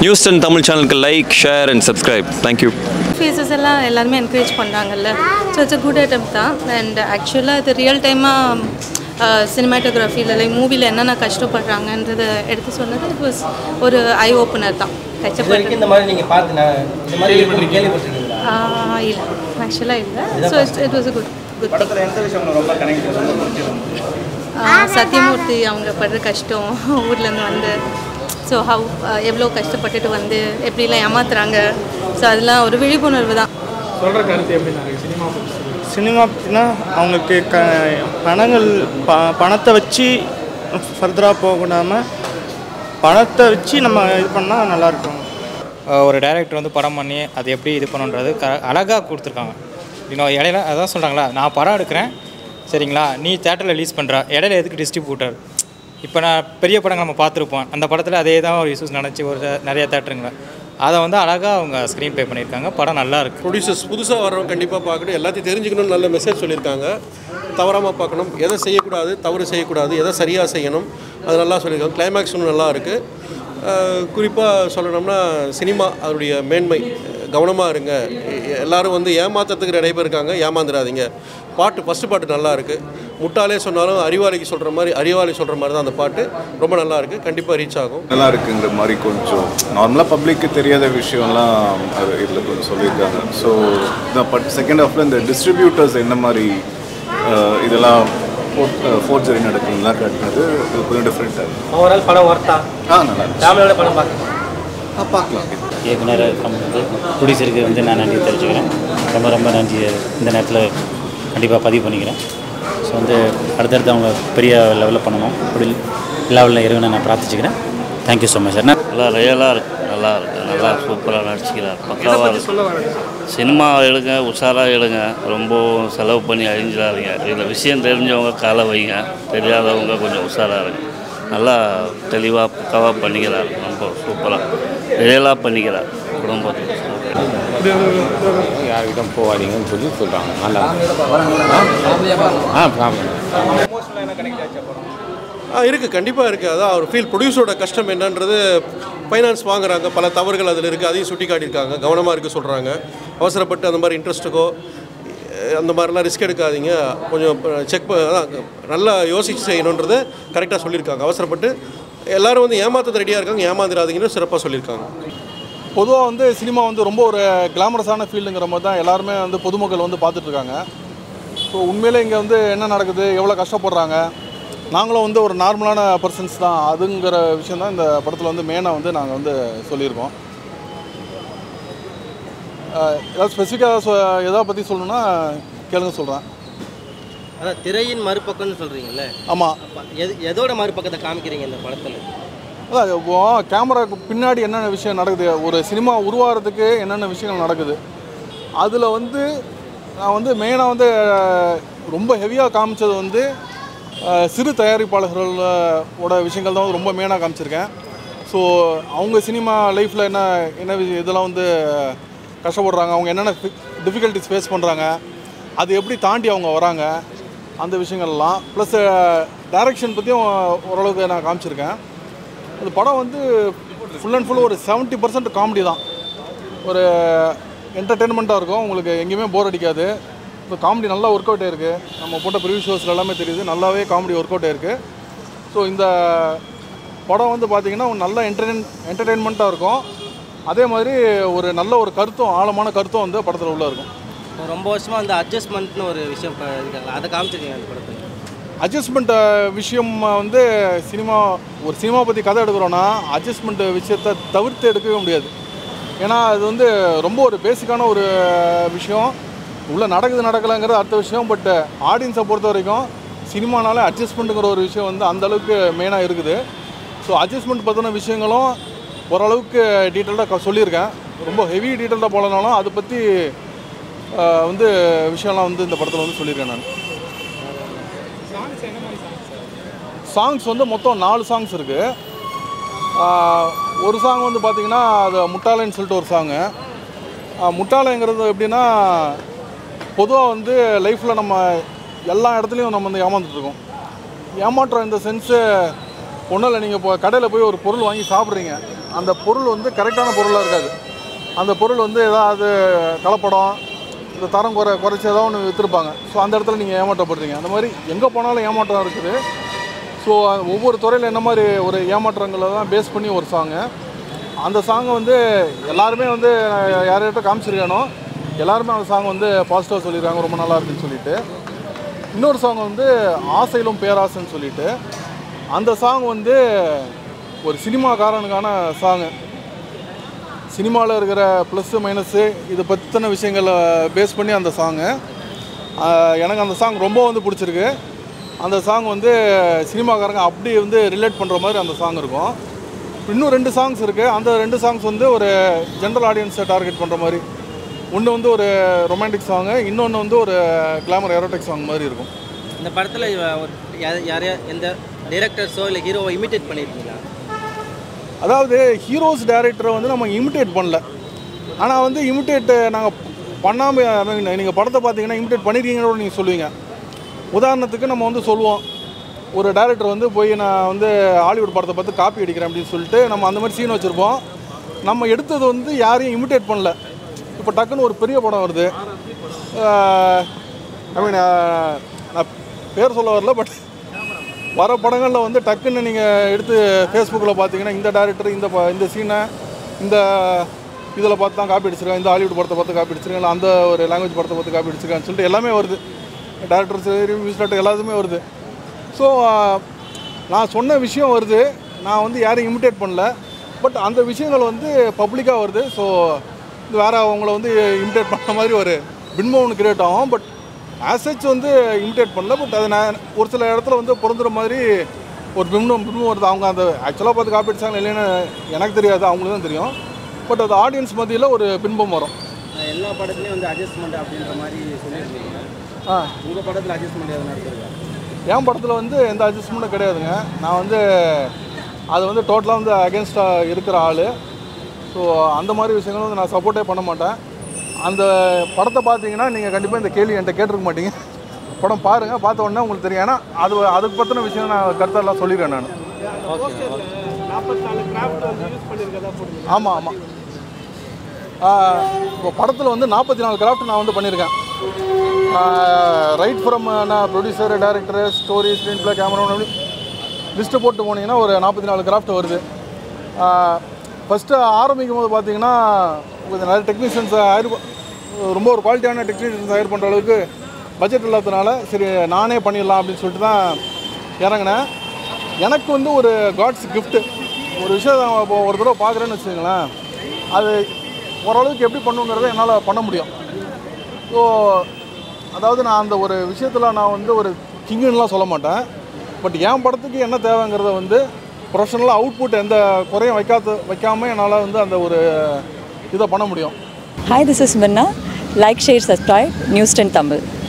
News ten Tamil சேனலுக்கு like share and subscribe thank you faces எல்லாம் எல்லாருமே என்கரேஜ் பண்ணுறாங்கல்ல so it's a good item தான் அண்ட் ஆக்சுவலாக இது ரியல் டைமாக சினிமாட்டோகிராஃபியில் லைக் மூவியில் என்னென்ன கஷ்டப்படுறாங்கன்றதை எடுத்து சொன்னது இட் வாஸ் ஒரு ஐ ஓப்பனர் தான் இது கஷ்டப்பட்டு வரைக்கும் இந்த மாதிரி நீங்கள் பார்த்து நான் இந்த மாதிரி கேள்விப்பட்டிருக்கீங்களா இல்லை ஆக்சுவலாக இல்லை so it's it was a good good படத்தில் எந்த விஷயம் உங்களுக்கு ரொம்ப கனெக்ட் ரொம்ப பிடிச்சிருந்தது சத்யமூர்த்தி அவங்க படுற கஷ்டம் ஊர்லேருந்து வந்து ஸோ ஹவ் எவ்வளோ கஷ்டப்பட்டுட்டு வந்து எப்படிலாம் ஏமாத்துறாங்க ஸோ அதெல்லாம் ஒரு விழிப்புணர்வு தான் சொல்கிற கருத்து எப்படி நிறைய சினிமா பற்றி சினிமா அப்படின்னா அவங்களுக்கு க பணங்கள் ப பணத்தை வச்சு ஃபர்தராக போகாமல் பணத்தை வச்சு நம்ம இது பண்ணால் நல்லாயிருக்கும் ஒரு டைரக்டர் வந்து படம் பண்ணி அது எப்படி இது பண்ணுன்றது க அழகாக கொடுத்துருக்காங்க இன்னும் இடையில அதான் சொல்கிறாங்களா நான் படம் எடுக்கிறேன் சரிங்களா நீ தேட்டரில் ரிலீஸ் பண்ணுற இடையில எதுக்கு டிஸ்ட்ரிபியூட்டர் இப்போ நான் பெரிய படங்கள் நம்ம பார்த்துருப்போம் அந்த படத்தில் அதே தான் ஒரு இஷ்யூஸ் நடந்துச்சு ஒரு நிறைய தேட்டருங்கள அதை வந்து அழகாக அவங்க ஸ்க்ரீன் ப்ளே பண்ணியிருக்காங்க படம் நல்லா இருக்கு ப்ரொடியூசர்ஸ் புதுசாக வர்றவங்க கண்டிப்பாக பார்க்கணும் எல்லாத்தையும் தெரிஞ்சுக்கணும்னு நல்ல மெசேஜ் சொல்லியிருக்காங்க தவறாமல் பார்க்கணும் எதை செய்யக்கூடாது தவறு செய்யக்கூடாது எதை சரியாக செய்யணும் அது நல்லா சொல்லியிருக்காங்க கிளைமேக்ஸ் இன்னும் நல்லா இருக்குது குறிப்பாக சொல்லணும்னா சினிமா அதனுடைய மேன்மை கவனமாக இருங்க எ- எல்லாரும் வந்து ஏமாத்துறதுக்கு நிறைய பேர் இருக்காங்க ஏமாந்துடாதீங்க பாட்டு ஃபஸ்ட்டு பாட்டு நல்லா இருக்குது முட்டாளே சொன்னாலும் அறிவாளிக்கு சொல்கிற மாதிரி அறிவாளி சொல்கிற மாதிரி தான் அந்த பாட்டு ரொம்ப நல்லா இருக்குது கண்டிப்பாக ரீச் ஆகும் நல்லா இருக்குங்கிற மாதிரி கொஞ்சம் நார்மலாக பப்ளிக்கு தெரியாத விஷயம்லாம் அது இதில் கொஞ்சம் சொல்லியிருக்காங்க ஸோ இந்த பட் செகண்ட் ஹாஃபில் இந்த டிஸ்ட்ரிபியூட்டர்ஸ் என்ன மாதிரி அஹ், இதெல்லாம் ஃபோர்ஜரி நடக்குதுலாம் காட்டினது இது கொஞ்சம் டிஃப்ரெண்ட்டாக இருக்கும் ஓவரால் படம் ஒர்த்தா ஆ நல்லா இருந்துச்சு ஃபேமிலியோட படம் பார்க்கலாம் ஆ பார்க்கலாம் இயக்குனர் வந்து ப்ரொடியூசருக்கு வந்து நான் நன்றி தெரிவிச்சுக்கிறேன் ரொம்ப ரொம்ப நன்றி இந்த நேரத்தில் கண்டிப்பாக பதிவு பண்ணிக்கிறேன் ஸோ வந்து அடுத்தடுத்து அவங்க பெரிய லெவலில் பண்ணணும் அப்படி லெவலில் இறங்கணும் நான் பிரார்த்திச்சுக்கிறேன் தேங்க்யூ ஸோ மச் சார் நல்லா ரியலாக இருக்கு நல்லா இருக்கு நல்லா சூப்பராக நடிச்சுக்கிறார் பக்காவாக இருக்கு சினிமா எடுங்க உஷாராக எடுங்க ரொம்ப செலவு பண்ணி அழிஞ்சிடாதீங்க இதில் விஷயம் தெரிஞ்சவங்க காலை வைங்க தெரியாதவங்க கொஞ்சம் உஷாராக இருங்க நல்லா தெளிவாக பக்காவாக பண்ணிக்கிறார் ரொம்ப சூப்பராக ரியலாக பண்ணிக்கிறார் குடும்பத்துக்கு யார்கிட்டும் போகாதீங்கன்னு சொல்லி சொல்கிறாங்க நல்லா ஆ ஃபேமிலி ஆ இருக்குது கண்டிப்பாக இருக்குது அதான் அவர் ஃபீல் ப்ரொடியூசரோட கஷ்டம் என்னன்றது ஃபைனான்ஸ் வாங்குறாங்க பல தவறுகள் அதில் இருக்குது அதையும் சுட்டி காட்டியிருக்காங்க கவனமாக இருக்க சொல்கிறாங்க அவசரப்பட்டு அந்த மாதிரி இன்ட்ரெஸ்ட்டுக்கோ அந்த மாதிரிலாம் ரிஸ்க் எடுக்காதீங்க கொஞ்சம் செக் அதான் நல்லா யோசித்து செய்யணுன்றது கரெக்டாக சொல்லியிருக்காங்க அவசரப்பட்டு எல்லாரும் வந்து ஏமாத்த ரெடியாக இருக்காங்க ஏமாந்துடாதீங்கன்னு சிறப்பாக சொல்லியிருக்காங்க பொதுவாக வந்து சினிமா வந்து ரொம்ப ஒரு கிளாமரஸான ஃபீல்டுங்கிற மாதிரி தான் எல்லாருமே வந்து பொதுமக்கள் வந்து பார்த்துட்டு இருக்காங்க ஸோ உண்மையிலே இங்கே வந்து என்ன நடக்குது எவ்வளோ கஷ்டப்படுறாங்க நாங்களும் வந்து ஒரு நார்மலான பர்சன்ஸ் தான் அதுங்கிற விஷயம் தான் இந்த படத்தில் வந்து மெயினாக வந்து நாங்கள் வந்து சொல்லியிருக்கோம் அஹ், ஏதாவது ஸ்பெசிஃபிக்காக எதை பற்றி சொல்லணும்னா கேளுங்க சொல்கிறேன் அதான் திரையின் மறுபக்கம்னு சொல்கிறீங்கல்ல ஆமாம் எது எதோட மறுபக்கத்தை காமிக்கிறீங்க இந்த படத்தில் அதான் இப்போ கேமராக்கு பின்னாடி என்னென்ன விஷயம் நடக்குது ஒரு சினிமா உருவாகிறதுக்கு என்னென்ன விஷயங்கள் நடக்குது அதில் வந்து நான் வந்து மெயினாக வந்து அஹ், ரொம்ப ஹெவியாக காமிச்சது வந்து அஹ், சிறு தயாரிப்பாளர்களோட விஷயங்கள் தான் வந்து ரொம்ப மெயினாக காமிச்சிருக்கேன் ஸோ அவங்க சினிமா லைஃப்பில் என்ன என்ன விஷயம் இதெல்லாம் வந்து கஷ்டப்படுறாங்க அவங்க என்னென்ன டிஃபிகல்ட்டிஸ் ஃபேஸ் பண்ணுறாங்க அது எப்படி தாண்டி அவங்க வராங்க அந்த விஷயங்கள்லாம் ப்ளஸ் டைரக்ஷன் பற்றியும் ஓரளவுக்கு நான் காமிச்சிருக்கேன் அந்த படம் வந்து ஃபுல் அண்ட் ஃபுல் ஒரு செவன்ட்டி பர்சன்ட் காமெடி தான் ஒரு என்டர்டெயின்மெண்ட்டாக இருக்கும் உங்களுக்கு எங்கேயுமே போர் அடிக்காது இப்போ காமெடி நல்லா ஒர்க் அவுட் ஆயிருக்கு நம்ம போட்ட ப்ரிவியூ ஷோஸில் எல்லாமே தெரியுது நல்லாவே காமெடி ஒர்க் அவுட் ஆயிருக்கு ஸோ இந்த படம் வந்து பார்த்திங்கன்னா ஒரு நல்ல என்டர்டெயின் என்டர்டெயின்மெண்ட்டாக இருக்கும் அதே மாதிரி ஒரு நல்ல ஒரு கருத்தும் ஆழமான கருத்தும் வந்து படத்தில் உள்ள இருக்கும் இப்போ ரொம்ப வருஷமாக அந்த அட்ஜஸ்ட்மெண்ட்னு ஒரு விஷயம் இப்போ இருக்காங்க அதை காமிச்சிருக்கீங்க அந்த படத்தில் அட்ஜஸ்ட்மெண்ட் விஷயம் வந்து சினிமா ஒரு சினிமா பற்றி கதை எடுக்கிறோன்னா அட்ஜஸ்ட்மெண்ட் விஷயத்தை தவிர்த்து எடுக்கவே முடியாது ஏன்னா அது வந்து ரொம்ப ஒரு பேசிக்கான ஒரு விஷயம் உள்ளே நடக்குது நடக்கலைங்கிறது அடுத்த விஷயம் பட் ஆடியன்ஸை பொறுத்த வரைக்கும் சினிமானால அட்ஜஸ்ட்மெண்ட்டுங்கிற ஒரு விஷயம் வந்து அந்த அளவுக்கு மெயினாக இருக்குது ஸோ அட்ஜஸ்ட்மெண்ட் பற்றின விஷயங்களும் ஓரளவுக்கு டீட்டெயில்டாக சொல்லியிருக்கேன் ரொம்ப ஹெவி டீட்டெயில்டாக போகலனாலும் அதை பற்றி ஆஹ், வந்து விஷயம்லாம் வந்து இந்த படத்தில் வந்து சொல்லியிருக்கேன் நான் சாங்ஸ் வந்து மொத்தம் நாலு சாங்ஸ் இருக்குது ஒரு சாங் வந்து பார்த்திங்கன்னா அது முட்டாளைன்னு சொல்லிட்டு ஒரு சாங்கு முட்டாளைங்கிறது எப்படின்னா பொதுவாக வந்து லைஃப்பில் நம்ம எல்லா இடத்துலையும் நம்ம வந்து ஏமாந்துட்டுருக்கோம் ஏமாற்றம் இந்த சென்ஸு ஒன்றும் இல்லை நீங்கள் இப்போ கடையில் போய் ஒரு பொருள் வாங்கி சாப்பிட்றீங்க அந்த பொருள் வந்து கரெக்டான பொருளாக இருக்காது அந்த பொருள் வந்து ஏதாவது கலப்படம் இந்த தரம் குறை குறைச்சி ஏதாவது ஒன்று விற்றுருப்பாங்க ஸோ அந்த இடத்துல நீங்கள் ஏமாற்றப்படுறீங்க அந்த மாதிரி எங்கே போனாலும் ஏமாற்றம் இருக்குது ஸோ ஒவ்வொரு துறையில் என்ன மாதிரி ஒரு ஏமாற்றங்களை தான் பேஸ் பண்ணி ஒரு சாங்கு அந்த சாங்கை வந்து எல்லாருமே வந்து யார்கிட்ட காமிச்சிருக்கானோ எல்லாருமே அந்த சாங் வந்து பாசிட்டிவாக சொல்லியிருக்காங்க ரொம்ப நல்லா இருக்குன்னு சொல்லிட்டு இன்னொரு சாங் வந்து ஆசையிலும் பேராசைன்னு சொல்லிட்டு அந்த சாங் வந்து ஒரு சினிமாக்காரனுக்கான சாங்கு சினிமாவில் இருக்கிற ப்ளஸ்ஸு மைனஸு இது பற்றின விஷயங்களை பேஸ் பண்ணி அந்த சாங்கு எனக்கு அந்த சாங் ரொம்ப வந்து பிடிச்சிருக்கு அந்த சாங் வந்து சினிமாக்காரங்க அப்படி வந்து ரிலேட் பண்ணுற மாதிரி அந்த சாங் இருக்கும் இன்னும் ரெண்டு சாங்ஸ் இருக்குது அந்த ரெண்டு சாங்ஸ் வந்து ஒரு ஜென்ரல் ஆடியன்ஸை டார்கெட் பண்ணுற மாதிரி ஒன்று வந்து ஒரு ரொமான்டிக் சாங்கு இன்னொன்று வந்து ஒரு கிளாமர் எரோட்டிக் சாங் மாதிரி இருக்கும் இந்த படத்தில் யாரையா எந்த டைரக்டர்ஸோ இல்லை ஹீரோவை இமிட்டேட் பண்ணியிருக்கீங்களா அதாவது ஹீரோஸ் டைரக்டரை வந்து நம்ம இமிட்டேட் பண்ணல ஆனால் வந்து இமிட்டேட் நாங்கள் பண்ணாமல் நீங்கள் படத்தை பார்த்தீங்கன்னா இமிட்டேட் பண்ணியிருக்கீங்கன்னு நீங்கள் சொல்லுவீங்க உதாரணத்துக்கு நம்ம வந்து சொல்லுவோம் ஒரு டைரக்டர் வந்து போய் நான் வந்து ஹாலிவுட் படத்தை பார்த்து காப்பி அடிக்கிறேன் அப்படின்னு சொல்லிட்டு நம்ம அந்த மாதிரி சீன் வச்சுருப்போம் நம்ம எடுத்தது வந்து யாரையும் இமிட்டேட் பண்ணல இப்போ டக்குன்னு ஒரு பெரிய படம் வருது ஐ மீன் நான் பேர் சொல்ல வரல பட் வர படங்களில் வந்து டக்குன்னு நீங்கள் எடுத்து ஃபேஸ்புக்கில் பார்த்தீங்கன்னா இந்த டேரக்டர் இந்த ப- இந்த சீனை இந்த இதில் பார்த்து தான் காப்பி அடிச்சிருக்காங்க இந்த ஹாலிவுட் படத்தை பார்த்து காப்பி அடிச்சிருக்காங்க இல்ல அந்த ஒரு லாங்குவேஜ் படத்தை பார்த்து காப்பி அடிச்சிருக்காங்கன்னு சொல்லிட்டு எல்லாமே வருது டேரக்டர் சரி மியூசிக் எல்லாத்துமே வருது ஸோ நான் சொன்ன விஷயம் வருது நான் வந்து யாரையும் இமிட்டேட் பண்ணல பட் அந்த விஷயங்கள் வந்து பப்ளிக்காக வருது ஸோ வேறு அவங்கள வந்து இமிட்டேட் பண்ண மாதிரி ஒரு பின்பம் ஒன்று கிரியேட் ஆகும் பட் ஆசச் வந்து இமிட்டேட் பண்ணல பட் அது நான் ஒரு சில இடத்துல வந்து பொருந்துற மாதிரி ஒரு பிம்பம் பிம்பம் வருது அவங்க அந்த ஆக்சுவலாக பார்த்து காப்பி அடிச்சாங்க இல்லைன்னு எனக்கு தெரியாது அவங்களுக்கு தான் தெரியும் பட் அது ஆடியன்ஸ் மத்தியில் ஒரு பின்பம் வரும் எல்லா படத்துலையும் வந்து அட்ஜஸ்ட்மெண்ட் அப்படின்ற மாதிரி சொல்லியிருக்கீங்க ஆ உங்கள் படத்தில் அட்ஜஸ்ட்மெண்ட் எதனா இருக்குதா என் படத்தில் வந்து எந்த அட்ஜஸ்ட்மெண்ட்டும் கிடையாதுங்க நான் வந்து அது வந்து டோட்டலாக வந்து அகேன்ஸ்டாக இருக்கிற ஆள் ஸோ அந்த மாதிரி விஷயங்களும் வந்து நான் சப்போர்ட்டே பண்ண மாட்டேன் அந்த படத்தை பார்த்தீங்கன்னா நீங்கள் கண்டிப்பாக இந்த கேள்வி என்கிட்ட கேட்டிருக்க மாட்டீங்க படம் பாருங்கள் பார்த்த உடனே உங்களுக்கு தெரியும் ஏன்னா அது அதுக்கு பற்றின விஷயம் நான் கருத்தெல்லாம் சொல்லிடுறேன் நான் ஆமாம் ஆமாம் இப்போ படத்தில் வந்து நாற்பத்தி நாலு கிராஃப்ட் நான் வந்து பண்ணியிருக்கேன் ரைட் ஃப்ரம் நான் producer director story screenplay camera அப்படி லிஸ்ட்டு போட்டு போனீங்கன்னா ஒரு நாற்பத்தி நாலு கிராஃப்ட் வருது ஃபஸ்ட்டு ஆரம்பிக்கும் போது பார்த்தீங்கன்னா கொஞ்சம் நிறைய டெக்னீஷியன்ஸ் ஹையர் ரொம்ப ஒரு குவாலிட்டியான டெக்னீஷியன்ஸ் ஹையர் பண்ணுற அளவுக்கு பட்ஜெட் இல்லாததுனால சரி நானே பண்ணிடலாம் அப்படின்னு சொல்லிட்டு தான் இறங்கினேன் எனக்கு வந்து ஒரு காட்ஸ் gift ஒரு விஷயம் நான் இப்போ ஒரு தடவை பார்க்குறேன்னு வச்சுக்கோங்களேன் அது ஓரளவுக்கு எப்படி பண்ணுங்கிறத என்னால் பண்ண முடியும் ஸோ அதாவது நான் அந்த ஒரு விஷயத்தில் நான் வந்து ஒரு கிங்குன்னெலாம் சொல்ல மாட்டேன் பட் என் படத்துக்கு என்ன தேவைங்கிறத வந்து ப்ரொஃபஷனலாக அவுட்புட் எந்த குறையும் வைக்காத வைக்காமல் என்னால் வந்து அந்த ஒரு இதை பண்ண முடியும் Hi, this is Minna. Like, share, subscribe. News 10 Tamil.